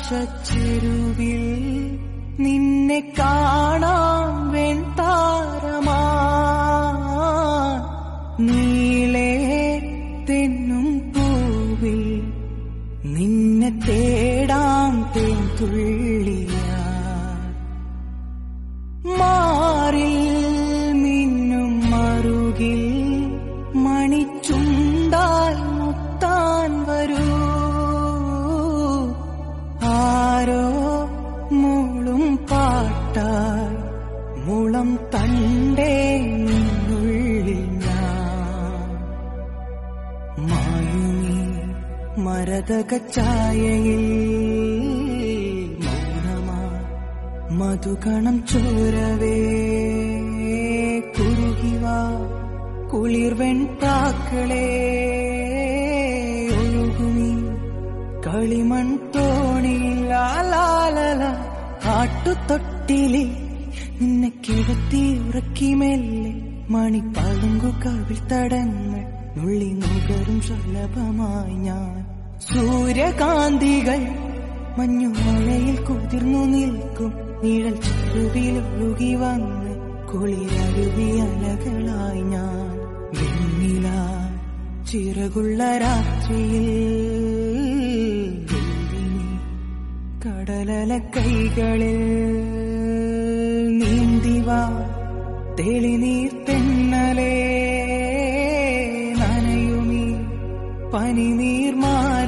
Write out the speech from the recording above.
ആകാശച്ചെരുവിൽ നിന്നെ കാണാം വെൺതാരമാ നീളേ തെന്നും പൂവിൽ നിന്നെ തേടാം തേൻതുള്ളിയാ മാറിൽ മിന്നും മറുകിൽ മണിച്ചുണ്ടാൽ മുത്താൻ വരൂ ആരോ മൂളും പാട്ടാൽ മുളം തണ്ടേ നിന്നുള്ളിൽ ഞാൻ മായുമീ മരതക ഛായയിൽ മൗനമാ മധുകണം ചോരവേ കുറുകിവാ കുളിർ വെൺപാക്കളെ ഒഴുകുമീ കളിമൺ തോണിലാലാലല ആട്ടുതൊട്ടിലിൽ നിന്നെ കിടത്തി ഉറക്കി മെല്ലെ മണിപ്പളുങ്കു കവിൾ തടങ്ങൾ നുള്ളി നുകരും ശലഭമായി ഞാൻ സൂര്യകാന്തികൾ മഞ്ഞുമഴയിൽ കുതിർന്നു നിൽക്കും നിഴൽ ചുരുവിൽ ഒഴുകി വന്ന് കുളിരരുവി അലകളായി ഞാൻ വെണ്ണില ചിറകുള്ള രാത്രിയിൽ വെള്ളിനി കടലല കൈകളിൽ നീന്തിവാ തെളിനീർ തെന്നലേ നനയുമീ പനിനീർ മാ